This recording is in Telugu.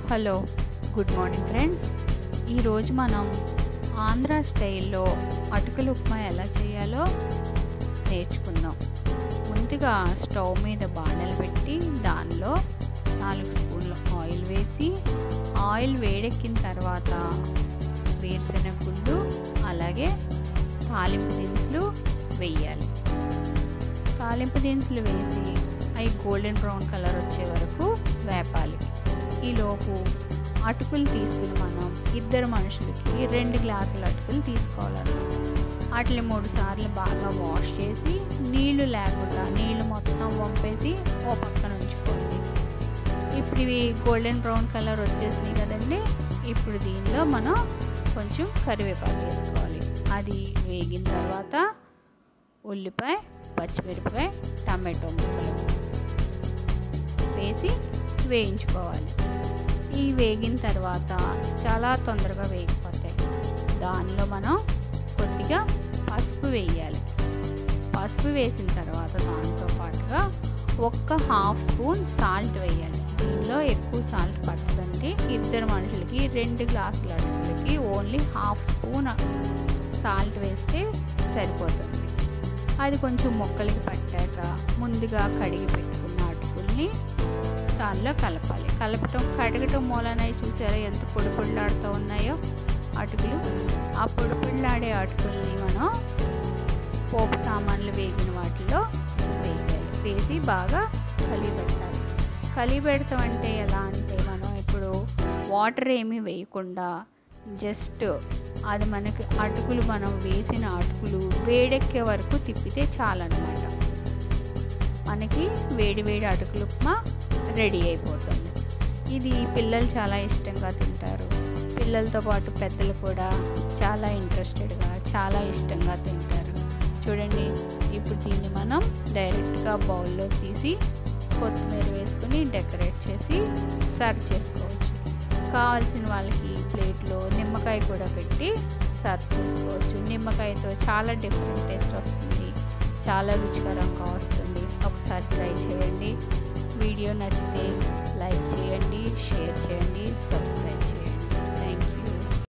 హలో గుడ్ మార్నింగ్ ఫ్రెండ్స్ ఈరోజు మనం ఆంధ్ర స్టైల్లో అటుకుల ఉప్మా ఎలా చేయాలో నేర్చుకుందాం ముందుగా స్టవ్ మీద బాణలు పెట్టి దానిలో నాలుగు స్పూన్ల ఆయిల్ వేసి ఆయిల్ వేడెక్కిన తర్వాత వేరుశెనగ గుళ్ళు అలాగే తాలింపు దినుసులు వేయాలి తాలింపు దినుసులు వేసి అవి గోల్డెన్ బ్రౌన్ కలర్ వచ్చే వరకు వేపాలి ఈలోపు అటుకులు తీసుకుని మనం ఇద్దరు మనుషులకి రెండు గ్లాసుల అటుకులు తీసుకోవాలన్నమాట వాటిని మూడు సార్లు బాగా వాష్ చేసి నీళ్లు లేకుండా నీళ్లు మొత్తం వంపేసి ఓ పక్కన ఉంచుకోండి ఇప్పుడు ఇవి గోల్డెన్ బ్రౌన్ కలర్ వచ్చేసినాయి కదండి ఇప్పుడు దీనిలో మనం కొంచెం కరివేపాకు వేసుకోవాలి అది వేగిన తర్వాత ఉల్లిపాయ పచ్చిమిరపకాయ టమాటో ముక్కలు వేసి వేయించుకోవాలి ఈ వేగిన తర్వాత చాలా తొందరగా వేగిపోతాయి దానిలో మనం కొద్దిగా పసుపు వేయాలి పసుపు వేసిన తర్వాత దాంతో పాటుగా ఒక్క హాఫ్ స్పూన్ సాల్ట్ వేయాలి దీనిలో ఎక్కువ సాల్ట్ పట్టదండి ఇద్దరు మనుషులకి రెండు గ్లాసుల అటుకులకి ఓన్లీ హాఫ్ స్పూన్ సాల్ట్ వేస్తే సరిపోతుంది అది కొంచెం మొక్కలకి పట్టాక ముందుగా కడిగి పెట్టుకున్న అటుకుల్ని దానిలో కలపాలి కలపటం కడగటం మూలన చూసారా ఎంత పొడి పొడిలాడుతూ ఉన్నాయో అటుకులు ఆ పొడి పొడిలాడే అటుకుల్ని మనం పోపు సామాన్లు వేగిన వాటిలో వేసేయాలి వేసి బాగా కలిపెట్టాలి కలిపెడతాం అంటే ఎలా అంటే మనం ఇప్పుడు వాటర్ ఏమీ వేయకుండా జస్ట్ అది మనకి అటుకులు మనం వేసిన అటుకులు వేడెక్కే వరకు తిప్పితే చాలన్నమాట మనకి వేడి వేడి అటుకులు ఉప్మా రెడీ అయిపోతుంది ఇది పిల్లలు చాలా ఇష్టంగా తింటారు పిల్లలతో పాటు పెద్దలు కూడా చాలా ఇంట్రెస్టెడ్గా చాలా ఇష్టంగా తింటారు చూడండి ఇప్పుడు దీన్ని మనం డైరెక్ట్గా బౌల్లో తీసి కొత్తిమీర వేసుకుని డెకరేట్ చేసి సర్వ్ చేసుకోవచ్చు కావాల్సిన వాళ్ళకి ప్లేట్లో నిమ్మకాయ కూడా పెట్టి సర్వ్ చేసుకోవచ్చు నిమ్మకాయతో చాలా డిఫరెంట్ టేస్ట్ వస్తుంది చాలా రుచికరంగా వస్తుంది ఒకసారి ట్రై చేయండి వీడియో నచ్చితే లైక్ చేయండి షేర్ చేయండి సబ్స్క్రైబ్ చేయండి